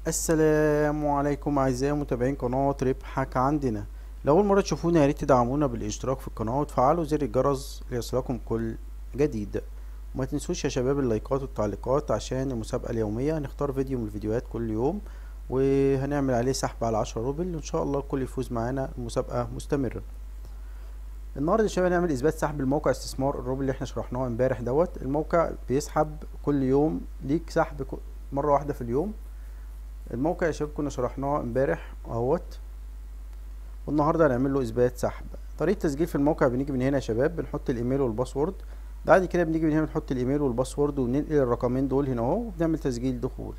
السلام عليكم اعزائي متابعين قناة ربحك عندنا لو اول مرة تشوفونا يا ريت تدعمونا بالاشتراك في القناة وتفعلوا زر الجرس ليصلكم كل جديد وما تنسوش يا شباب اللايكات والتعليقات عشان المسابقة اليومية هنختار فيديو من الفيديوهات كل يوم وهنعمل عليه سحب على عشرة روبل وان شاء الله الكل يفوز معانا المسابقة مستمرة النهارده يا شباب هنعمل اثبات سحب الموقع استثمار الروبل اللي احنا شرحناه امبارح دوت الموقع بيسحب كل يوم ليك سحب مرة واحدة في اليوم الموقع يا شباب كنا شرحناه امبارح اهوت والنهارده هنعمل له اثبات سحب طريقه تسجيل في الموقع بنيجي من هنا يا شباب بنحط الايميل والباسورد بعد كده بنيجي من هنا بنحط الايميل والباسورد وننقل الرقمين دول هنا اهو وبنعمل تسجيل دخول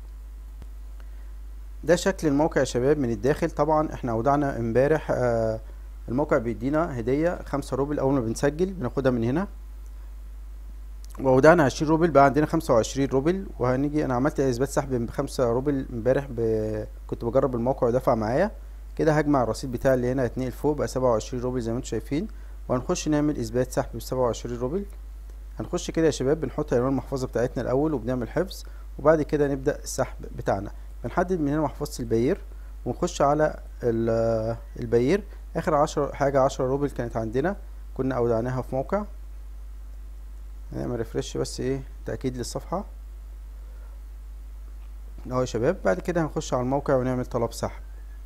ده شكل الموقع يا شباب من الداخل طبعا احنا اودعنا امبارح آه الموقع بيدينا هديه خمسة روبل اول ما بنسجل بناخدها من هنا وودعنا عشرين روبل بقى عندنا خمسة وعشرين روبل وهنيجي انا عملت اثبات سحب بخمسة روبل امبارح ب... كنت بجرب الموقع ودفع معايا كده هجمع الرصيد بتاعي اللي هنا هيتنقل فوق بقى سبعة وعشرين روبل زي ما انتم شايفين وهنخش نعمل اثبات سحب بسبعة وعشرين روبل هنخش كده يا شباب بنحط عنوان المحفظة بتاعتنا الاول وبنعمل حفظ وبعد كده نبدأ السحب بتاعنا بنحدد من هنا محفظة البير ونخش على البير اخر عشرة حاجة عشرة روبل كانت عندنا كنا اودعناها في موقع نعمل ريفرش بس ايه تأكيد للصفحة اهو يا شباب بعد كده هنخش على الموقع ونعمل طلب سحب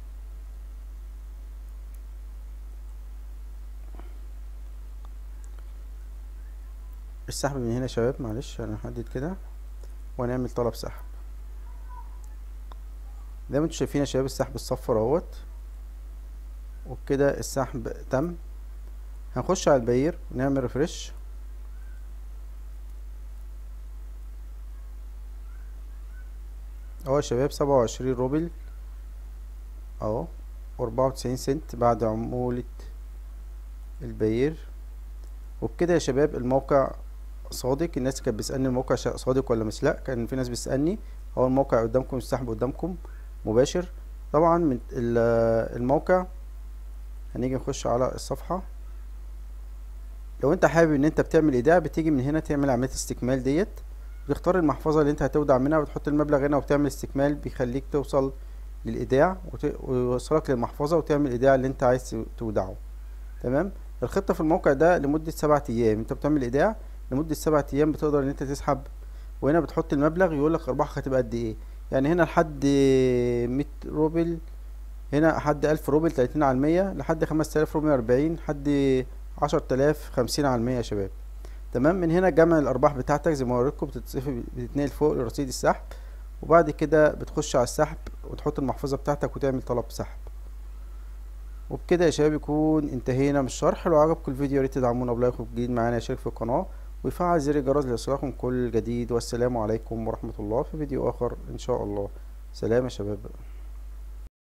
السحب من هنا يا شباب معلش هنحدد كده ونعمل طلب سحب زي ما انتم شايفين يا شباب السحب الصفر اهوت وبكده السحب تم هنخش على البير ونعمل ريفرش اهو يا شباب سبعة وعشرين روبل اهو واربعة وتسعين سنت بعد عمولة البير وبكده يا شباب الموقع صادق الناس كانت بتسألني الموقع صادق ولا مش لا كان في ناس بتسألني اهو الموقع قدامكم السحب قدامكم مباشر طبعا من الموقع هنيجي نخش على الصفحة لو انت حابب ان انت بتعمل ايداع بتيجي من هنا تعمل عملية استكمال ديت بتختار المحفظة اللي انت هتودع منها وتحط المبلغ هنا وبتعمل استكمال بيخليك توصل للإيداع ويوصلك للمحفظة وتعمل الإيداع اللي انت عايز تودعه تمام الخطة في الموقع ده لمدة سبعة أيام انت بتعمل إيداع لمدة سبعة أيام بتقدر ان انت تسحب وهنا بتحط المبلغ يقولك أرباحك هتبقى قد ايه يعني هنا لحد مية روبل هنا لحد ألف روبل تلاتين على المية لحد خمس تلاف روبل أربعين لحد عشر تلاف خمسين على المية يا شباب تمام من هنا جمع الارباح بتاعتك زي ما وريتكم بتتصفي بتتنقل فوق لرصيد السحب وبعد كده بتخش على السحب وتحط المحفظه بتاعتك وتعمل طلب سحب وبكده يا شباب يكون انتهينا من الشرح لو عجبكم الفيديو يا ريت تدعمونا بلايك وجديد معانا يشترك في القناه ويفعل زر الجرس ليصلكم كل جديد والسلام عليكم ورحمه الله في فيديو اخر ان شاء الله سلام يا شباب